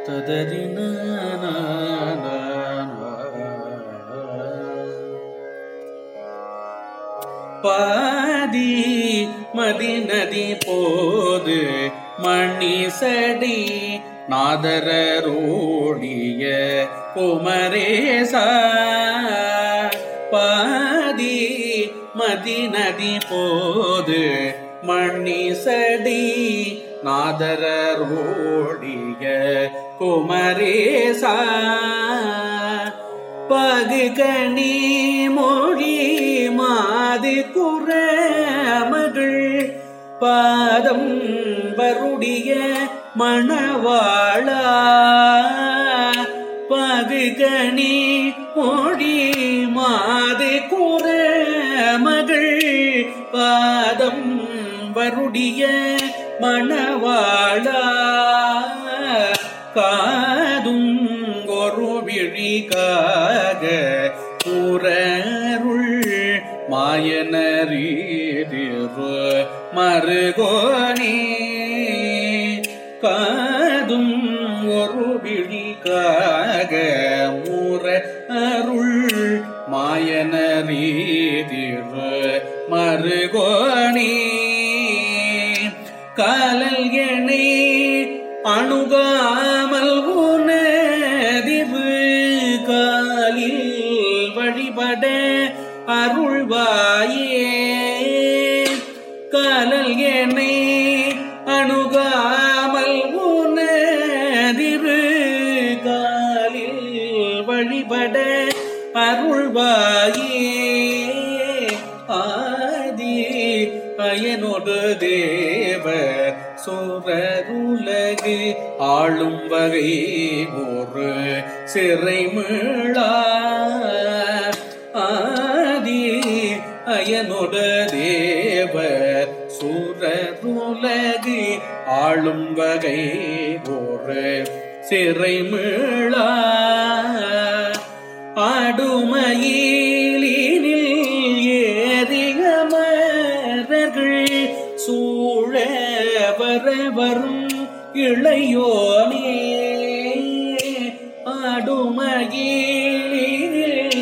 ததறின பாதி மதிநதி போது மணிசடி நாதரரோடிய குமரேசா பாதி மதிநதி போது மணிசடி நாதரரோடிய குமரேசா பகுகணி மொழி மாது குறமகள் பாதம் வருடைய மணவாளா பகுகணி மொழி மாது குறமகள் பாதம் வருடைய மணவாளா காதும் ஒரு விழிக்காக புறருள் மாயனரீதிரு மருகோனே காதும் ஒரு விழிக்காக முற அருள் மாயனரீதிரு மருகோனே காலல் எனை அணுகாமல் உனதிவு காலில் வழிபட அருள்வாயே காலல் என்னை அணுகாமல் உனதிரு காலில் வழிபட அருள்வாயே ஆதி பயனொடு தேவர் சுரருலகு ஆளும் வகை ஒரு சிறை மீளா ஆதி அயனொடு தேவர் சுரருலகு ஆளும் வகை ஒரு சிறை மீளா ஆடுமயிலினில் ஏறியமரர்கள் சூழ வர வரும் இளையோனே ஆடுமயிலினில்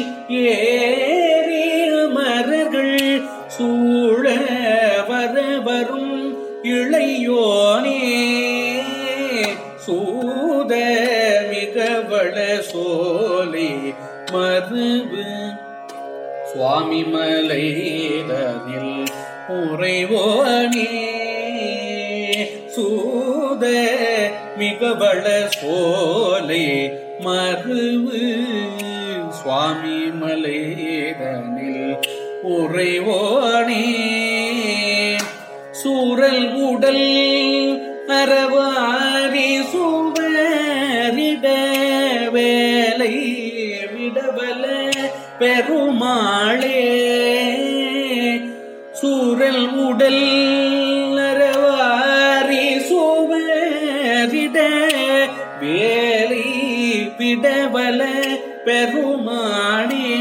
ஏறியமரர்கள் சூழ வர வரும் இளையோனே சூத மிகவள சோலை மருவு சுவாமி மலைதனில் உறைவோனே சூத மிகவள சோலை மருவு சுவாமி மலைதனில் உறைவோனே சூரல் உடல் அறவாரி சுவரிட வேலை விடவல பெருமாளே சூரல் உடல் அறவாரி சுவரிட வேலை விடவல பெருமாளே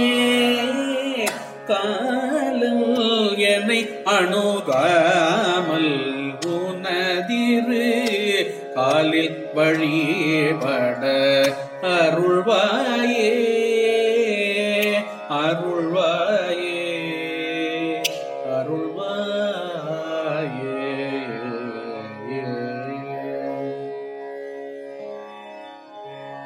காலம் என்னை அணுகாமல் உனதிரு காலில் வழிபட அருள்வாயே